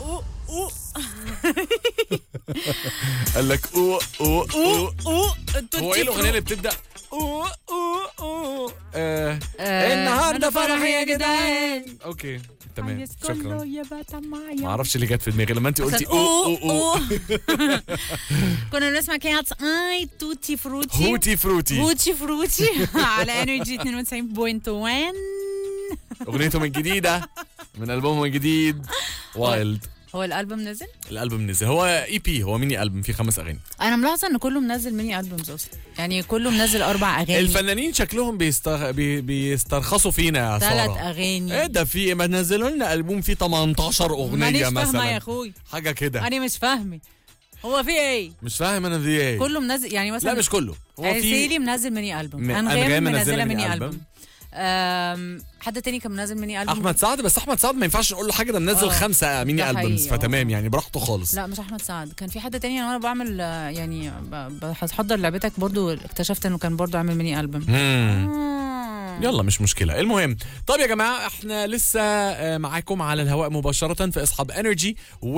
أوه أوه قال لك اوه اوه اوه أوه هو ايه الاغنيه اللي بتبدا اوه اوه اوه آه آه، النهارده أنا فرحي يا فرحي جدعان اوكي تمام عايز كله شكرا يبقى ما معايا اعرفش اللي جت في دماغي لما انت قلتي عشان اوه اوه اوه كنا بنسمع كاتس اي توتي فروتي هوتي فروتي هوتي فروتي على انرجي 92.1 اغنيتهم الجديده من البومهم الجديد وايلد هو الالبوم نزل الالبوم نزل هو اي بي هو ميني البوم فيه خمس اغاني انا ملاحظه ان كله منزل ميني البومز اصلا يعني كله منزل اربع اغاني الفنانين شكلهم بيستغ... بي... بيسترخصوا فينا يا ثلاث ساره اغاني ايه ده في إيه؟ ما نزلوا لنا البوم فيه 18 اغنيه مانيش فاهمه مثلا يا اخوي حاجه كده انا مش فاهمه هو في ايه مش فاهم انا في ايه كله منزل يعني مثلا لا مش كله هو عسيلي في منزل ميني البوم م- انغام أنغام منزلة منزله ميني ميني ألبوم. البوم أم، حد تاني كان منزل ميني البوم احمد سعد بس احمد سعد ما ينفعش نقول له حاجه ده منزل آه. خمسه ميني ده البومز حقيقي، فتمام آه. يعني براحته خالص لا مش احمد سعد كان في حد تاني وانا بعمل آه، يعني ب- بحضر لعبتك برضو اكتشفت انه كان برضو عامل ميني البوم مم. يلا مش مشكلة المهم طب يا جماعة احنا لسه آه، معاكم على الهواء مباشرة في اصحاب انرجي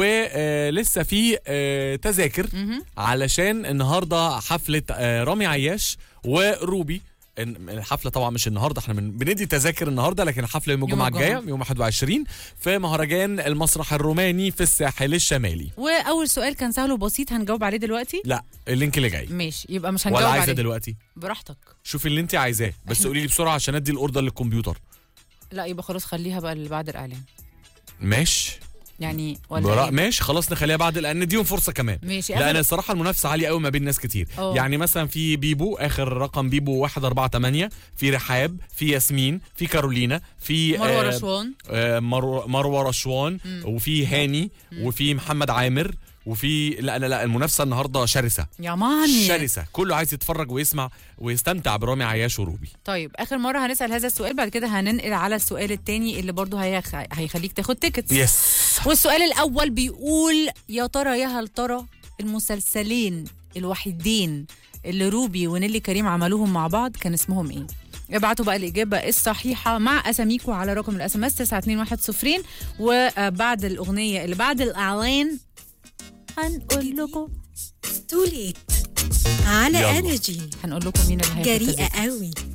ولسه في آه، تذاكر علشان النهاردة حفلة آه، رامي عياش وروبي إن- الحفله طبعا مش النهارده احنا من بندي تذاكر النهارده لكن الحفله يوم الجمعه الجمعة. الجايه يوم 21 في مهرجان المسرح الروماني في الساحل الشمالي واول سؤال كان سهل وبسيط هنجاوب عليه دلوقتي لا اللينك اللي جاي ماشي يبقى مش هنجاوب ولا عايزه عليه دلوقتي براحتك شوفي اللي انت عايزاه بس إحنا- قولي لي بسرعه عشان ادي الاوردر للكمبيوتر لا يبقى خلاص خليها بقى اللي بعد الاعلان ماشي يعني ولا برا... إيه؟ ماشي خلاص نخليها بعد لان نديهم فرصه كمان ماشي لا آخر- انا الصراحه المنافسه عاليه قوي ما بين ناس كتير أوه. يعني مثلا في بيبو اخر رقم بيبو 148 في رحاب في ياسمين في كارولينا في مروه آه، رشوان آه، مرو- مروه رشوان وفي هاني وفي محمد عامر وفي لا لا لا المنافسه النهارده شرسه يا ماني شرسه كله عايز يتفرج ويسمع ويستمتع برامي عياش وروبي طيب اخر مره هنسال هذا السؤال بعد كده هننقل على السؤال التاني اللي برضو هيخ... هيخليك تاخد تيكتس يس والسؤال الاول بيقول يا ترى يا هل ترى المسلسلين الوحيدين اللي روبي ونيلي كريم عملوهم مع بعض كان اسمهم ايه ابعتوا بقى الإجابة الصحيحة مع أساميكو على رقم الأس ام اس 921 وبعد الأغنية اللي بعد الإعلان هنقول لكم توليت على يلا. انرجي هنقول لكم مين اللي هياخد جريئه تذاكر. قوي